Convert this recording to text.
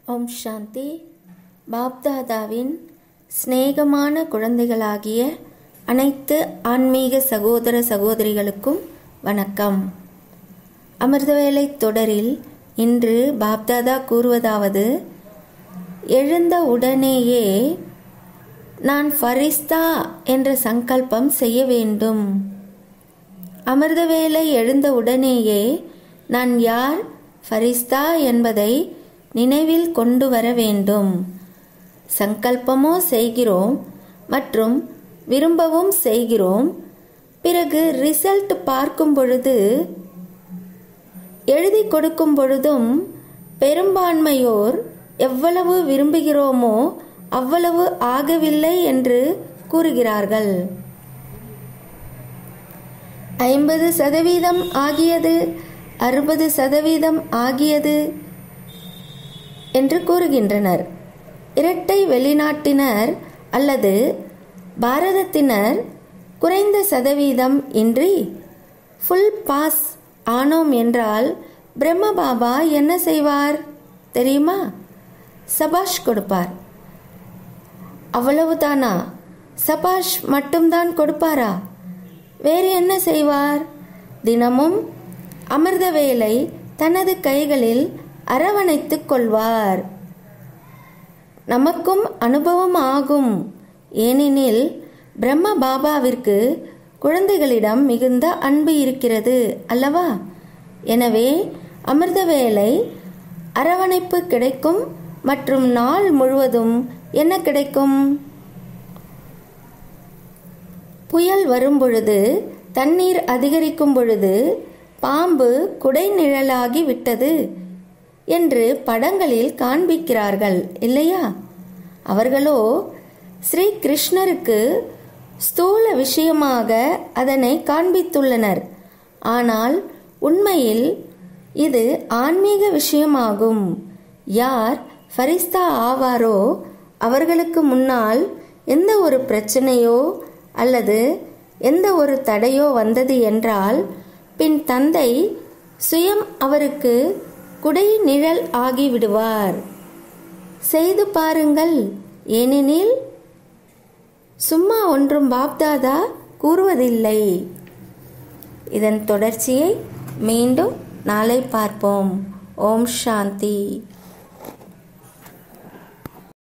ஓம் சாந்தி பாப்தாதாவின் சிநேகமான குழந்தைகளாகிய அனைத்து ஆன்மீக சகோதர சகோதரிகளுக்கும் வணக்கம் அமிர்தவேலை தொடரில் இன்று பாப்தாதா கூறுவதாவது எழுந்த உடனேயே நான் ஃபரிஸ்தா என்ற சங்கல்பம் செய்ய வேண்டும் அமிர்தவேலை எழுந்த உடனேயே நான் யார் ஃபரிஸ்தா என்பதை நினைவில் கொண்டு வர வேண்டும் சங்கல்பமோ செய்கிறோம் மற்றும் விரும்பவும் செய்கிறோம் பிறகு ரிசல்ட் பார்க்கும் பொழுது எழுதி கொடுக்கும் பொழுதும் பெரும்பான்மையோர் எவ்வளவு விரும்புகிறோமோ அவ்வளவு ஆகவில்லை என்று கூறுகிறார்கள் ஐம்பது சதவீதம் ஆகியது அறுபது சதவீதம் ஆகியது என்று கூறுகின்றனர் இரட்டை வெளிநாட்டினர் அல்லது பாரதத்தினர் குறைந்த சதவீதம் இன்றி ஃபுல் பாஸ் ஆனோம் என்றால் பிரம்ம பாபா என்ன செய்வார் தெரியுமா சபாஷ் கொடுப்பார் அவ்வளவுதானா சபாஷ் மட்டும்தான் கொடுப்பாரா வேறு என்ன செய்வார் தினமும் அமிர்த வேலை தனது கைகளில் அரவணைத்துக் கொள்வார் நமக்கும் அனுபவம் ஆகும் ஏனெனில் பிரம்ம பாபாவிற்கு குழந்தைகளிடம் மிகுந்த அன்பு இருக்கிறது அல்லவா எனவே அமிர்த வேலை அரவணைப்பு கிடைக்கும் மற்றும் நாள் முழுவதும் என்ன கிடைக்கும் புயல் வரும் பொழுது தண்ணீர் அதிகரிக்கும் பொழுது பாம்பு குடை நிழலாகி விட்டது என்று படங்களில் காண்பிக்கிறார்கள் இல்லையா அவர்களோ ஸ்ரீ கிருஷ்ணருக்கு ஸ்தூல விஷயமாக அதனை காண்பித்துள்ளனர் ஆனால் உண்மையில் இது ஆன்மீக விஷயமாகும் யார் ஃபரிஸ்தா ஆவாரோ அவர்களுக்கு முன்னால் எந்த ஒரு பிரச்சனையோ அல்லது எந்த ஒரு தடையோ வந்தது என்றால் பின் தந்தை சுயம் அவருக்கு குடை நிழல் ஆகிவிடுவார் செய்து பாருங்கள் ஏனெனில் சும்மா ஒன்றும் பாப்தாதா கூறுவதில்லை இதன் தொடர்ச்சியை மீண்டும் நாளை பார்ப்போம் ஓம் சாந்தி